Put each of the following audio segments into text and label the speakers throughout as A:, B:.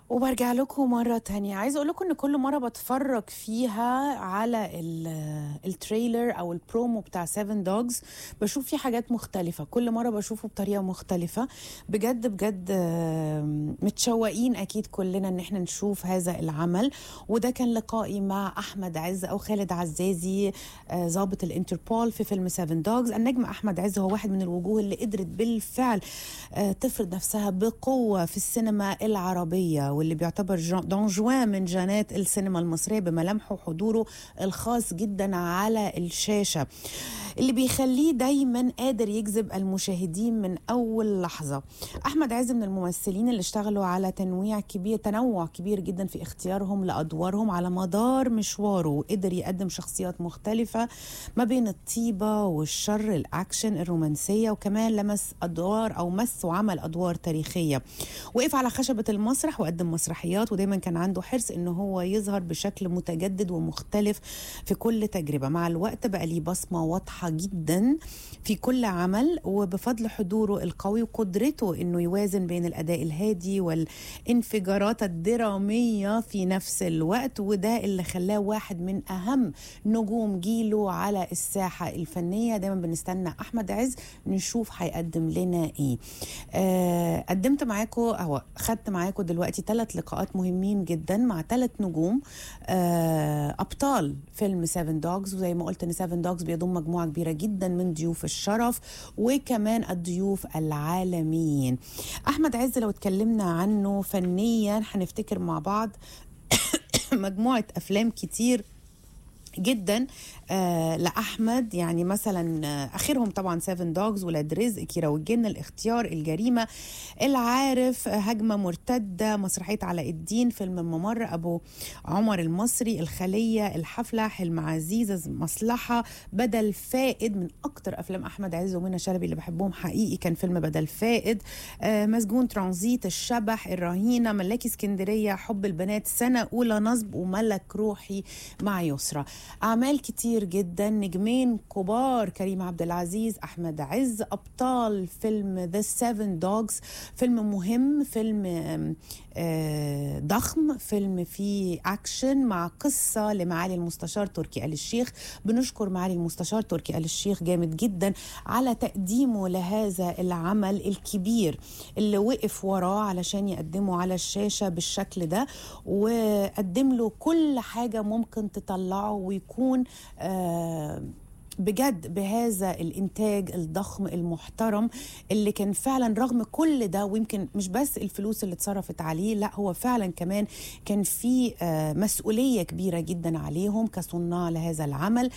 A: وبرجع لكم مرة تانية عايزة أقول لكم إن كل مرة بتفرج فيها على ال- التريلر أو البرومو بتاع سيفن دوجز بشوف فيه حاجات مختلفة كل مرة بشوفه بطريقة مختلفة بجد بجد آم، متشوقين أكيد كلنا إن احنا نشوف هذا العمل وده كان لقائي مع أحمد عز أو خالد عزازي آه، ضابط الانتربول في فيلم سيفن دوجز النجم أحمد عز هو واحد من الوجوه اللي قدرت بالفعل آه، تفرض نفسها بقوة في السينما العربية واللي بيعتبر جان- دون جوان من جانات السينما المصرية بملامحه وحضوره الخاص جدا على الشاشة اللي بيخليه دايما قادر يجذب المشاهدين من أول لحظة أحمد عز من الممثلين اللي اشتغلوا على تنويع كبير تنوع كبير جدا في اختيارهم لأدوارهم على مدار مشواره قدر يقدم شخصيات مختلفة ما بين الطيبة والشر الأكشن الرومانسية وكمان لمس أدوار أو مس وعمل أدوار تاريخية وقف على خشبة المسرح وقدم مسرحيات ودايما كان عنده حرص إنه هو يظهر بشكل متجدد ومختلف في كل تجربة مع الوقت بقى ليه بصمة واضحة جدا في كل عمل وبفضل حضوره القوي وقدرته إنه يوازن بين الأداء الهادي والانفجارات الدرامية في نفس الوقت وده اللي خلاه واحد من أهم نجوم جيله على الساحة الفنية دايما بنستنى أحمد عز نشوف هيقدم لنا إيه آه قدمت معاكم أو خدت معاكم دلوقتي ثلاث لقاءات مهمين جدا مع ثلاث نجوم آه أبطال فيلم سيفن دوجز وزي ما قلت إن سيفن دوجز بيضم مجموعة كبيرة جدا من ضيوف الشرف وكمان الضيوف العالميين أحمد عز لو اتكلمنا عنه فنيا هنفتكر مع بعض مجموعة أفلام كتير جدا آه لاحمد يعني مثلا آه اخرهم طبعا سيفن دوجز ولاد رزق كيرة والجن الاختيار الجريمه العارف آه، هجمه مرتده مسرحيه علاء الدين فيلم ممر ابو عمر المصري الخليه الحفله حلم عزيز مصلحه بدل فائد من اكتر افلام احمد عز ومنى شلبي اللي بحبهم حقيقي كان فيلم بدل فائد آه مسجون ترانزيت الشبح الرهينه ملاكي اسكندريه حب البنات سنه اولى نصب وملك روحي مع يسرى اعمال كتير جدا نجمين كبار كريم عبد العزيز احمد عز ابطال فيلم ذا سيفن دوجز فيلم مهم فيلم آم، آه، ضخم فيلم فيه اكشن مع قصه لمعالي المستشار تركي آل الشيخ بنشكر معالي المستشار تركي آل الشيخ جامد جدا على تقديمه لهذا العمل الكبير اللي وقف وراه علشان يقدمه على الشاشه بالشكل ده وقدم له كل حاجه ممكن تطلعه ويكون آه بجد بهذا الانتاج الضخم المحترم اللي كان فعلا رغم كل ده ويمكن مش بس الفلوس اللي اتصرفت عليه لا هو فعلا كمان كان في آه، مسؤوليه كبيره جدا عليهم كصناع لهذا العمل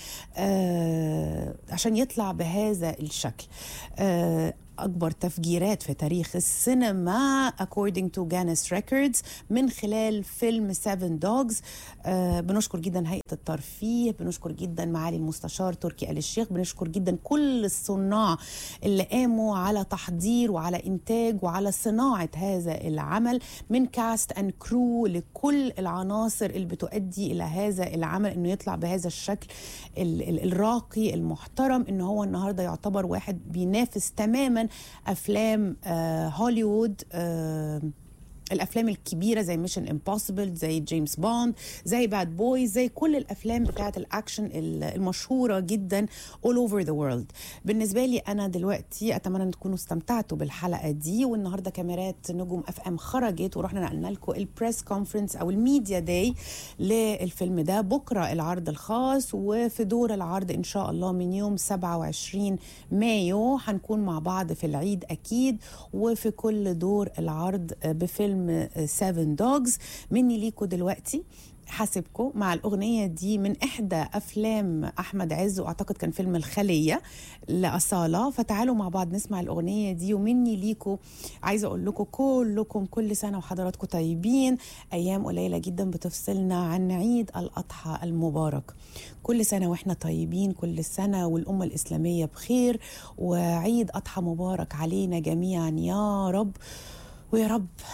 A: آه، عشان يطلع بهذا الشكل آه، أكبر تفجيرات في تاريخ السينما according to Guinness Records من خلال فيلم Seven Dogs آه بنشكر جدا هيئة الترفيه بنشكر جدا معالي المستشار تركي آل الشيخ بنشكر جدا كل الصناع اللي قاموا على تحضير وعلى إنتاج وعلى صناعة هذا العمل من كاست أند كرو لكل العناصر اللي بتؤدي إلى هذا العمل إنه يطلع بهذا الشكل ال- ال- الراقي المحترم إن هو النهاردة يعتبر واحد بينافس تماما افلام آه هوليوود آه الافلام الكبيره زي ميشن امبوسيبل زي جيمس بوند زي باد بويز زي كل الافلام بتاعه الاكشن ال- المشهوره جدا all over the world بالنسبه لي انا دلوقتي اتمنى ان تكونوا استمتعتوا بالحلقه دي والنهارده كاميرات نجوم اف ام خرجت ورحنا نقلنا لكم البريس كونفرنس او الميديا داي للفيلم ده بكره العرض الخاص وفي دور العرض ان شاء الله من يوم 27 مايو هنكون مع بعض في العيد اكيد وفي كل دور العرض بفيلم سيفن دوجز مني ليكوا دلوقتي حاسبكم مع الأغنية دي من إحدى أفلام أحمد عز وأعتقد كان فيلم الخلية لأصالة فتعالوا مع بعض نسمع الأغنية دي ومني ليكوا عايزة أقول لكم كلكم كل سنة وحضراتكم طيبين أيام قليلة جدا بتفصلنا عن عيد الأضحى المبارك كل سنة وإحنا طيبين كل سنة والأمة الإسلامية بخير وعيد أضحى مبارك علينا جميعا يا رب ويا رب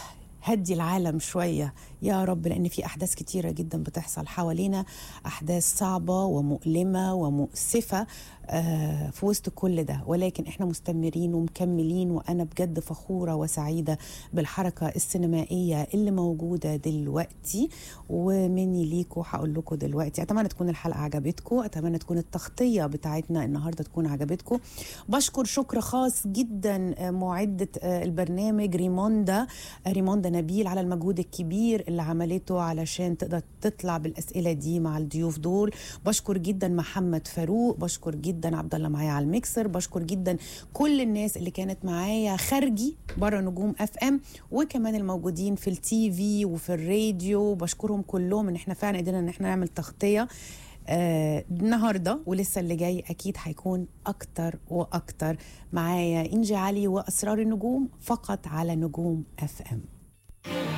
A: هدي العالم شويه يا رب لان في احداث كتيره جدا بتحصل حوالينا احداث صعبه ومؤلمه ومؤسفه آه، في وسط كل ده ولكن احنا مستمرين ومكملين وانا بجد فخوره وسعيده بالحركه السينمائيه اللي موجوده دلوقتي ومني ليكوا هقول لكم دلوقتي اتمنى تكون الحلقه عجبتكم اتمنى تكون التغطيه بتاعتنا النهارده تكون عجبتكم بشكر شكر خاص جدا آه، معده آه، البرنامج ريموندا آه، ريموندا نبيل على المجهود الكبير اللي عملته علشان تقدر تطلع بالاسئله دي مع الضيوف دول بشكر جدا محمد فاروق بشكر جدا عبد الله معايا على الميكسر بشكر جدا كل الناس اللي كانت معايا خارجي بره نجوم اف ام وكمان الموجودين في التي في وفي الراديو بشكرهم كلهم ان احنا فعلا قدرنا ان احنا نعمل تغطيه آه النهارده ولسه اللي جاي اكيد هيكون اكتر واكتر معايا انجي علي واسرار النجوم فقط على نجوم اف ام